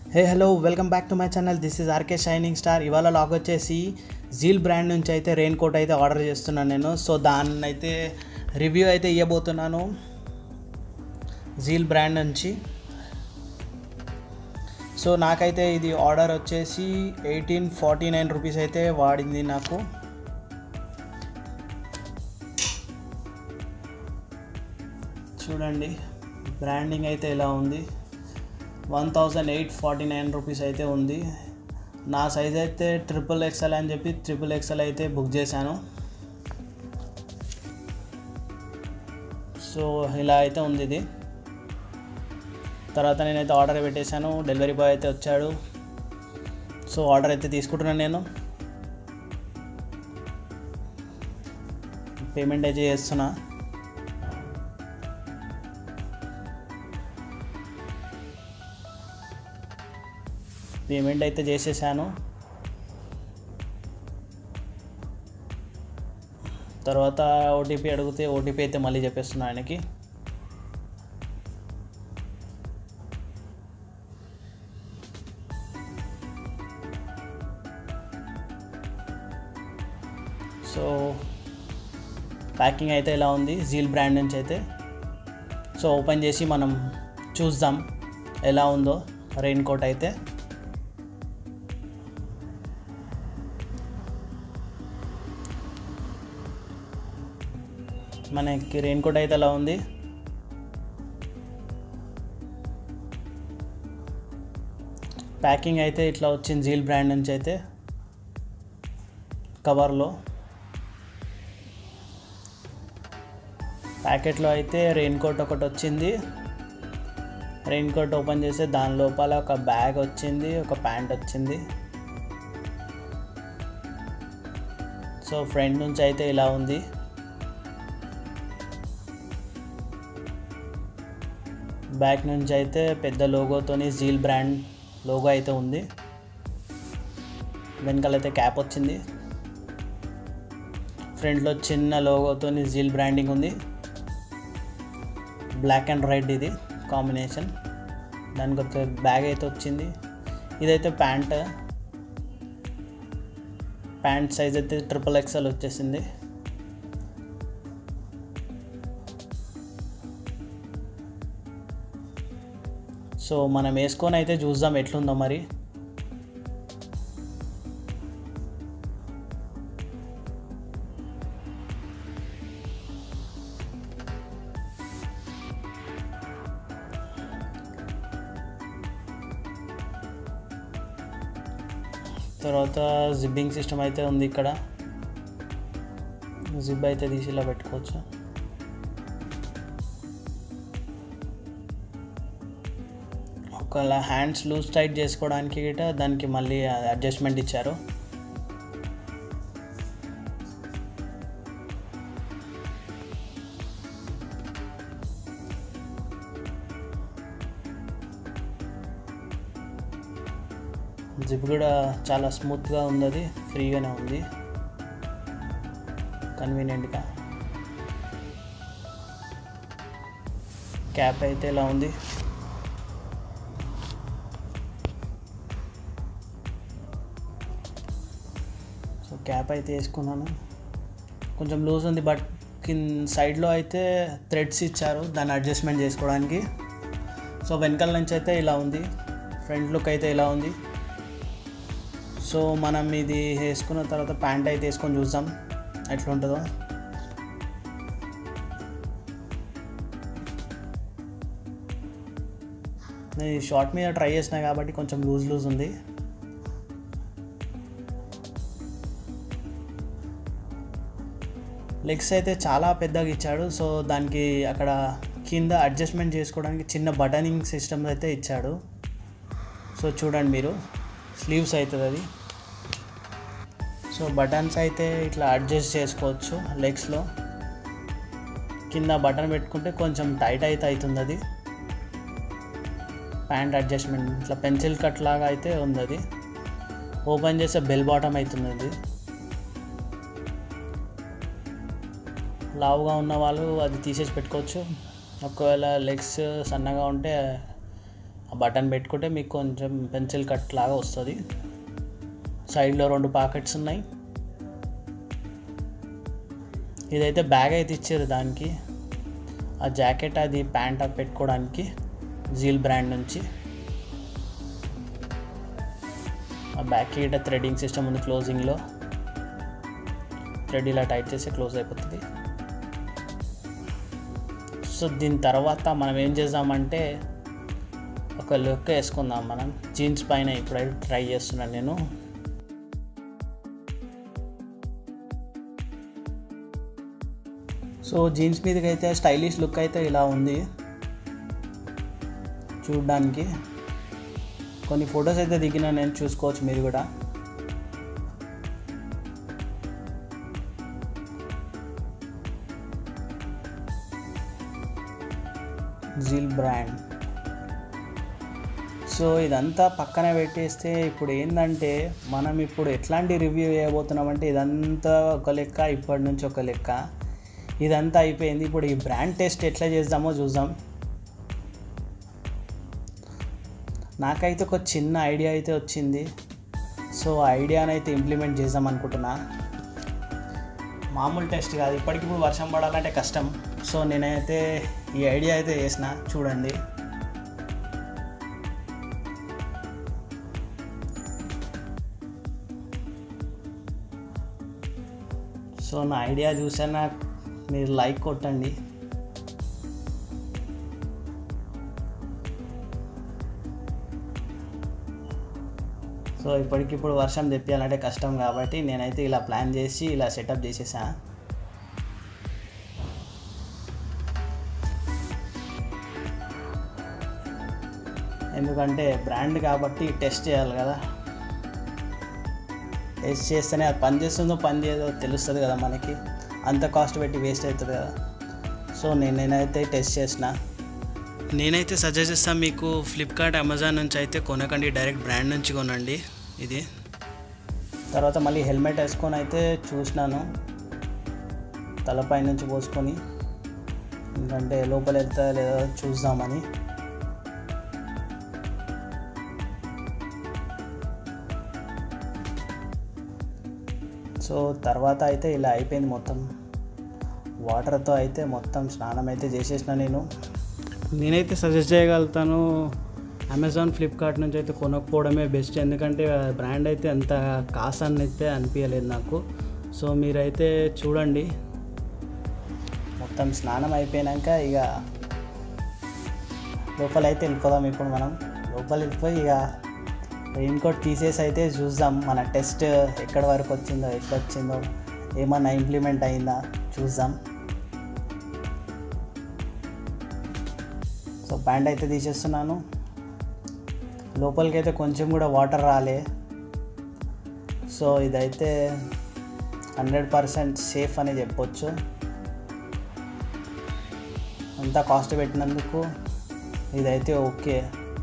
hey hello welcome back to my channel this is RK shining star ఇవాళ లాగ్ వచ్చేసి Zeel brand నుంచి అయితే రెయిన్ కోట్ అయితే ఆర్డర్ చేస్తున్నాను నేను సో దాన్ని అయితే రివ్యూ అయితే ఇవ్వబోతున్నాను జీల్ బ్రాండ్ నుంచి సో నాకైతే ఇది ఆర్డర్ వచ్చేసి ఎయిటీన్ ఫార్టీ నైన్ రూపీస్ అయితే వాడింది నాకు చూడండి బ్రాండింగ్ అయితే ఇలా ఉంది one thousand eight forty nine rupees అయితే ఉంది నా సైజ్ అయితే ట్రిపుల్ ఎక్స్ఎల్ అని చెప్పి ట్రిపుల్ ఎక్స్ఎల్ అయితే బుక్ చేశాను సో ఇలా అయితే ఉంది ఇది తర్వాత నేనైతే ఆర్డర్ పెట్టేశాను డెలివరీ బాయ్ అయితే వచ్చాడు సో ఆర్డర్ అయితే తీసుకుంటున్నాను నేను పేమెంట్ అయితే చేస్తున్నా పేమెంట్ అయితే చేసేసాను తర్వాత ఓటీపీ అడిగితే ఓటీపీ అయితే మళ్ళీ చెప్పేస్తున్నా ఆయనకి సో ప్యాకింగ్ అయితే ఇలా ఉంది జీల్ బ్రాండ్ నుంచి అయితే సో ఓపెన్ చేసి మనం చూద్దాం ఎలా ఉందో రెయిన్ కోట్ అయితే మనకి రెయిన్ కోట్ అయితే ఎలా ఉంది ప్యాకింగ్ అయితే ఇట్లా వచ్చింది జీల్ బ్రాండ్ నుంచి అయితే కవర్లో ప్యాకెట్లో అయితే రెయిన్ కోట్ ఒకటి వచ్చింది రెయిన్ కోట్ ఓపెన్ చేస్తే దాని లోపల ఒక బ్యాగ్ వచ్చింది ఒక ప్యాంట్ వచ్చింది సో ఫ్రంట్ నుంచి అయితే ఇలా ఉంది బ్యాక్ నుంచి అయితే పెద్ద లోగోతోని జీల్ బ్రాండ్ లోగో అయితే ఉంది వెనకాలైతే క్యాప్ వచ్చింది ఫ్రంట్లో చిన్న లోగోతోని జీల్ బ్రాండింగ్ ఉంది బ్లాక్ అండ్ రెడ్ ఇది కాంబినేషన్ దానికి ఒక బ్యాగ్ అయితే వచ్చింది ఇదైతే ప్యాంట్ ప్యాంట్ సైజ్ అయితే ట్రిపుల్ ఎక్స్ఎల్ వచ్చేసింది సో మనం వేసుకొని అయితే చూద్దాం ఎట్లుందో మరి తర్వాత జిబ్బింగ్ సిస్టమ్ అయితే ఉంది ఇక్కడ జిబ్ అయితే తీసి ఇలా పెట్టుకోవచ్చు ఒకవేళ హ్యాండ్స్ లూజ్ టైట్ చేసుకోవడానికి గిట దానికి మళ్ళీ అడ్జస్ట్మెంట్ ఇచ్చారు జిప్ కూడా చాలా స్మూత్గా ఉంది అది ఫ్రీగానే ఉంది కన్వీనియంట్గా క్యాప్ అయితే ఇలా ఉంది సో క్యాప్ అయితే వేసుకున్నాను కొంచెం లూజ్ ఉంది బట్ కింద సైడ్లో అయితే థ్రెడ్స్ ఇచ్చారు దాన్ని అడ్జస్ట్మెంట్ చేసుకోవడానికి సో వెనకాల నుంచి అయితే ఇలా ఉంది ఫ్రంట్ లుక్ అయితే ఇలా ఉంది సో మనం ఇది వేసుకున్న తర్వాత ప్యాంట్ అయితే వేసుకొని చూద్దాం ఎట్లా ఉంటుందో నేను ఈ షార్ట్ మీద ట్రై చేసిన కాబట్టి కొంచెం లూజ్ లూజ్ ఉంది లెగ్స్ అయితే చాలా పెద్దగా ఇచ్చాడు సో దానికి అక్కడ కింద అడ్జస్ట్మెంట్ చేసుకోవడానికి చిన్న బటనింగ్ సిస్టమ్ అయితే ఇచ్చాడు సో చూడండి మీరు స్లీవ్స్ అవుతుంది అది సో బటన్స్ అయితే ఇట్లా అడ్జస్ట్ చేసుకోవచ్చు లెగ్స్లో కింద బటన్ పెట్టుకుంటే కొంచెం టైట్ అయితే అవుతుంది అది ప్యాంట్ అడ్జస్ట్మెంట్ ఇట్లా పెన్సిల్ కట్ లాగా అయితే ఉంది అది ఓపెన్ చేస్తే బెల్ బాటమ్ అవుతుంది అది లావుగా ఉన్న వాళ్ళు అది తీసేసి పెట్టుకోవచ్చు ఒకవేళ లెగ్స్ సన్నగా ఉంటే ఆ బటన్ పెట్టుకుంటే మీకు కొంచెం పెన్సిల్ కట్ లాగా వస్తుంది సైడ్లో రెండు పాకెట్స్ ఉన్నాయి ఇదైతే బ్యాగ్ అయితే ఇచ్చారు దానికి ఆ జాకెట్ అది ప్యాంట్ అప్ పెట్టుకోవడానికి జీల్ బ్రాండ్ నుంచి ఆ బ్యాక్కి ఇట థ్రెడింగ్ సిస్టమ్ ఉంది క్లోజింగ్లో థ్రెడ్ ఇలా టైట్ చేసి క్లోజ్ అయిపోతుంది సో దీని తర్వాత మనం ఏం చేద్దామంటే ఒక లుక్ వేసుకుందాం మనం జీన్స్ పైన ఇప్పుడైతే ట్రై చేస్తున్నాను నేను సో జీన్స్ మీదకి అయితే స్టైలిష్ లుక్ అయితే ఇలా ఉంది చూడ్డానికి కొన్ని ఫొటోస్ అయితే దిగిన నేను చూసుకోవచ్చు మీరు కూడా జీల్ బ్రాండ్ సో ఇదంతా పక్కన పెట్టేస్తే ఇప్పుడు ఏంటంటే మనం ఇప్పుడు ఎట్లాంటి రివ్యూ చేయబోతున్నామంటే ఇదంతా ఒక లెక్క ఇప్పటి నుంచి ఒక లెక్క ఇదంతా అయిపోయింది ఇప్పుడు ఈ బ్రాండ్ టెస్ట్ ఎట్లా చేద్దామో చూద్దాం నాకైతే ఒక చిన్న ఐడియా అయితే వచ్చింది సో ఐడియాని అయితే ఇంప్లిమెంట్ చేద్దాం అనుకుంటున్నా మామూలు టెస్ట్ కాదు ఇప్పటికిప్పుడు వర్షం పడాలంటే కష్టం సో నేనైతే ఈ ఐడియా అయితే చేసిన చూడండి సో నా ఐడియా చూసానా మీరు లైక్ కొట్టండి సో ఇప్పటికిప్పుడు వర్షం తెప్పియాలంటే కష్టం కాబట్టి నేనైతే ఇలా ప్లాన్ చేసి ఇలా సెటప్ చేసేసా ఎందుకంటే బ్రాండ్ కాబట్టి టెస్ట్ చేయాలి కదా టెస్ట్ చేస్తేనే అది పని చేస్తుందో పని చేయదో తెలుస్తుంది కదా మనకి అంత కాస్ట్ పెట్టి వేస్ట్ అవుతుంది కదా సో నేను నేనైతే టెస్ట్ చేసిన నేనైతే సజెస్ట్ చేస్తాను మీకు ఫ్లిప్కార్ట్ అమెజాన్ నుంచి అయితే కొనకండి డైరెక్ట్ బ్రాండ్ నుంచి కొనండి ఇది తర్వాత మళ్ళీ హెల్మెట్ వేసుకొని అయితే చూసినాను తలపై నుంచి పోసుకొని ఎందుకంటే లోపల వెళ్తా లేదా చూద్దామని సో తర్వాత అయితే ఇలా అయిపోయింది మొత్తం వాటర్తో అయితే మొత్తం స్నానం అయితే చేసేసిన నేను నేనైతే సజెస్ట్ చేయగలుగుతాను అమెజాన్ ఫ్లిప్కార్ట్ నుంచి అయితే కొనకపోవడమే బెస్ట్ ఎందుకంటే బ్రాండ్ అయితే అంత కాస్ట్ అని అయితే అనిపించలేదు నాకు సో మీరైతే చూడండి మొత్తం స్నానం అయిపోయాక ఇక లోపల అయితే వెళ్ళిపోదాం ఇప్పుడు మనం లోపల వెళ్ళిపోయి ఇక రెయిన్ కోట్ తీసేసి అయితే చూద్దాం మన టెస్ట్ ఎక్కడి వరకు వచ్చిందో ఎట్లా వచ్చిందో ఏమన్నా ఇంప్లిమెంట్ అయిందా చూద్దాం సో ప్యాంట్ అయితే తీసేస్తున్నాను లోపలికి అయితే కొంచెం కూడా వాటర్ రాలే సో ఇదైతే హండ్రెడ్ పర్సెంట్ సేఫ్ అని చెప్పొచ్చు అంతా కాస్ట్ పెట్టినందుకు ఇదైతే ఓకే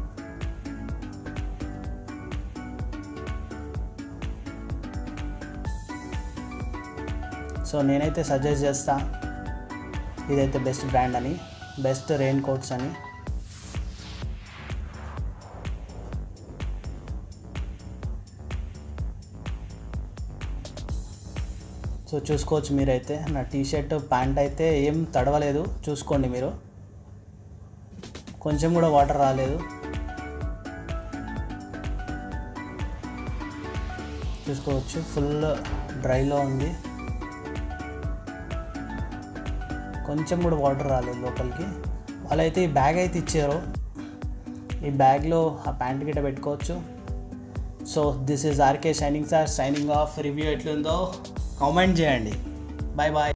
సో నేనైతే సజెస్ట్ చేస్తా ఇదైతే బెస్ట్ బ్రాండ్ అని బెస్ట్ రెయిన్ కోట్స్ అని సో చూసుకోవచ్చు మీరైతే నా టీ షర్ట్ ప్యాంట్ అయితే ఏం తడవలేదు చూసుకోండి మీరు కొంచెం కూడా వాటర్ రాలేదు చూసుకోవచ్చు ఫుల్ డ్రైలో ఉంది కొంచెం కూడా వాటర్ రాలేదు లోపలికి వాళ్ళైతే ఈ బ్యాగ్ అయితే ఇచ్చారు ఈ బ్యాగ్లో ఆ ప్యాంట్ గిట్ట పెట్టుకోవచ్చు so this is RK shining sir signing off review ఎట్లుందో కామెంట్ చేయండి బాయ్ బాయ్